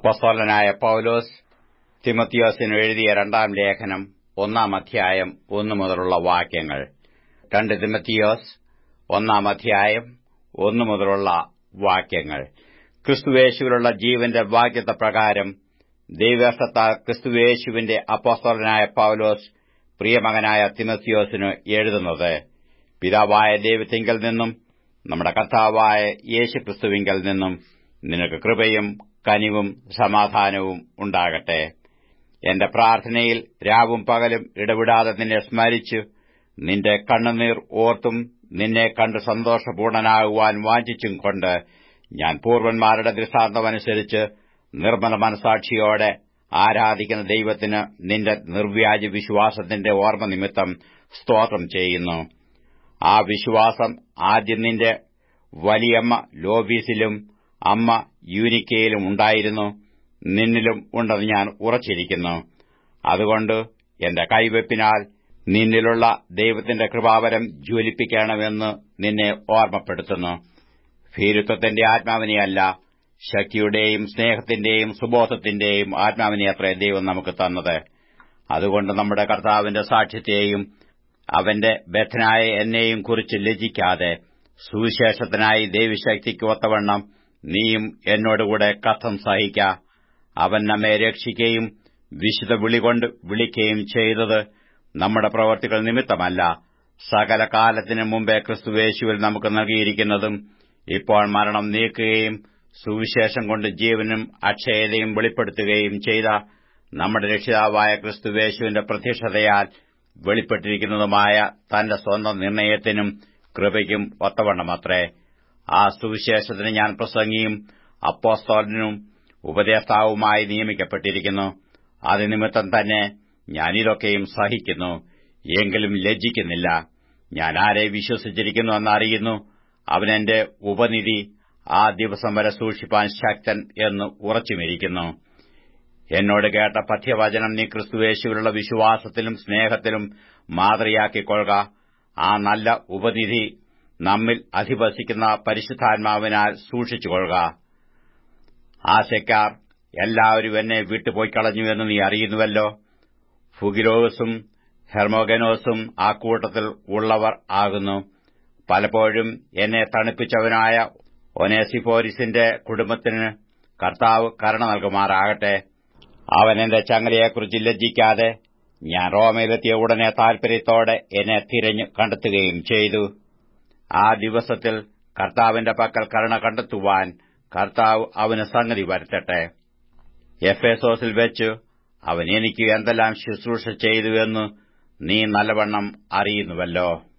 അപ്പസ്തോലനായ പൌലോസ് തിമത്തിയോസിന് എഴുതിയ രണ്ടാം ലേഖനം ഒന്നാം അധ്യായം ഒന്നു മുതലുള്ള വാക്യങ്ങൾ രണ്ട് തിമത്തിയോസ് ഒന്നാം അധ്യായം ഒന്നു മുതലുള്ള വാക്യങ്ങൾ ക്രിസ്തുവേശുവിലുള്ള ജീവന്റെ വാക്യത പ്രകാരം ദൈവസ്ഥാൽ ക്രിസ്തുവേശുവിന്റെ അപ്പോസ്തോലനായ പൌലോസ് പ്രിയമകനായ തിമത്തിയോസിന് എഴുതുന്നത് പിതാവായ ദൈവത്തിങ്കൽ നിന്നും നമ്മുടെ കർത്താവായ യേശുക്രിസ്തുവിങ്കൽ നിന്നും നിനക്ക് കൃപയും കനിവും സമാധാനവും ഉണ്ടാകട്ടെ എന്റെ പ്രാർത്ഥനയിൽ രാവും പകലും ഇടവിടാതെ നിന്നെ സ്മരിച്ചു നിന്റെ കണ്ണുനീർ ഓർത്തും നിന്നെ കണ്ട് സന്തോഷപൂർണനാകുവാൻ വാഞ്ചിച്ചും കൊണ്ട് ഞാൻ പൂർവന്മാരുടെ ദൃഷ്ടാന്തമനുസരിച്ച് നിർമ്മല മനസാക്ഷിയോടെ ആരാധിക്കുന്ന ദൈവത്തിന് നിന്റെ നിർവ്യാജ വിശ്വാസത്തിന്റെ ഓർമ്മ നിമിത്തം സ്തോത്രം ചെയ്യുന്നു ആ വിശ്വാസം ആദ്യം നിന്റെ വലിയമ്മ ലോബീസിലും അമ്മ യൂനിക്കയിലും ഉണ്ടായിരുന്നു നിന്നിലും ഉണ്ടെന്ന് ഞാൻ ഉറച്ചിരിക്കുന്നു അതുകൊണ്ട് എന്റെ കൈവെപ്പിനാൽ നിന്നിലുള്ള ദൈവത്തിന്റെ കൃപാവരം ജ്വലിപ്പിക്കണമെന്ന് നിന്നെ ഓർമ്മപ്പെടുത്തുന്നു ഭീരുത്വത്തിന്റെ ആത്മാവിനെയല്ല ശക്തിയുടെയും സ്നേഹത്തിന്റെയും സുബോധത്തിന്റെയും ആത്മാവിനെ അത്രേ ദൈവം നമുക്ക് തന്നത് അതുകൊണ്ട് നമ്മുടെ കർത്താവിന്റെ സാക്ഷ്യത്തെയും അവന്റെ ബദ്ധനായ എന്നെയും കുറിച്ച് ലജിക്കാതെ സുവിശേഷത്തിനായി ദൈവശക്തിക്ക് ഒത്തവണ്ണം നീയും എന്നോടുകൂടെ കഥം സഹിക്ക അവൻ നമ്മെ രക്ഷിക്കുകയും വിശുദ്ധ വിളികൊണ്ട് വിളിക്കുകയും ചെയ്തത് നമ്മുടെ പ്രവർത്തികൾ നിമിത്തമല്ല സകല കാലത്തിനു മുമ്പേ ക്രിസ്തുവേശുവിൽ നമുക്ക് നൽകിയിരിക്കുന്നതും ഇപ്പോൾ മരണം നീക്കുകയും സുവിശേഷം കൊണ്ട് ജീവനും അക്ഷയതയും വെളിപ്പെടുത്തുകയും ചെയ്ത നമ്മുടെ രക്ഷിതാവായ ക്രിസ്തുവേശുവിന്റെ പ്രത്യക്ഷതയാൽ വെളിപ്പെട്ടിരിക്കുന്നതുമായ തന്റെ സ്വന്തം നിർണയത്തിനും കൃപയ്ക്കും ഒത്തവണ്ണമത്രേ ആ സുവിശേഷത്തിന് ഞാൻ പ്രസംഗിയും അപ്പോസ്തോലനും ഉപദേഷ്ടാവുമായി നിയമിക്കപ്പെട്ടിരിക്കുന്നു അത് നിമിത്തം തന്നെ ഞാനിതൊക്കെയും സഹിക്കുന്നു എങ്കിലും ലജ്ജിക്കുന്നില്ല ഞാൻ ആരെ വിശ്വസിച്ചിരിക്കുന്നു എന്നറിയുന്നു അവനെന്റെ ഉപനിധി ആ ദിവസം വരെ സൂക്ഷിപ്പാൻ ശക്തൻ എന്ന് ഉറച്ചുമിരിക്കുന്നു എന്നോട് കേട്ട പഥ്യവചനം നീ ക്രിസ്തുവേശുവിലുള്ള വിശ്വാസത്തിലും സ്നേഹത്തിലും മാതൃയാക്കിക്കൊള്ളുക ആ നല്ല ഉപനിധി നമ്മിൽ അധിവസിക്കുന്ന പരിശുദ്ധാത്മാവിനാൽ സൂക്ഷിച്ചുകൊള്ളുക ആശക്കാർ എല്ലാവരും എന്നെ വിട്ടുപോയിക്കളഞ്ഞുവെന്ന് നീ അറിയുന്നുവല്ലോ ഫുഗിലോസും ഹെർമോഗനോസും ആ കൂട്ടത്തിൽ ഉള്ളവർ ആകുന്നു പലപ്പോഴും എന്നെ തണുപ്പിച്ചവനായ ഒനേസിഫോരിസിന്റെ കുടുംബത്തിന് കർത്താവ് കരുണ നൽകുമാറാകട്ടെ അവൻ എന്റെ ചങ്ങലയെക്കുറിച്ച് ലജ്ജിക്കാതെ ഞാൻ റോമയിലെത്തിയ ഉടനെ താൽപര്യത്തോടെ എന്നെ തിരഞ്ഞു കണ്ടെത്തുകയും ചെയ്തു ആ ദിവസത്തിൽ കർത്താവിന്റെ പക്കൽ കരുണ കണ്ടെത്തുവാൻ കർത്താവ് അവന് സംഗതി വരുത്തട്ടെ എഫേസോസിൽ വെച്ച് അവൻ എനിക്ക് എന്തെല്ലാം ശുശ്രൂഷ ചെയ്തുവെന്ന് നീ നല്ലവണ്ണം അറിയുന്നുവല്ലോ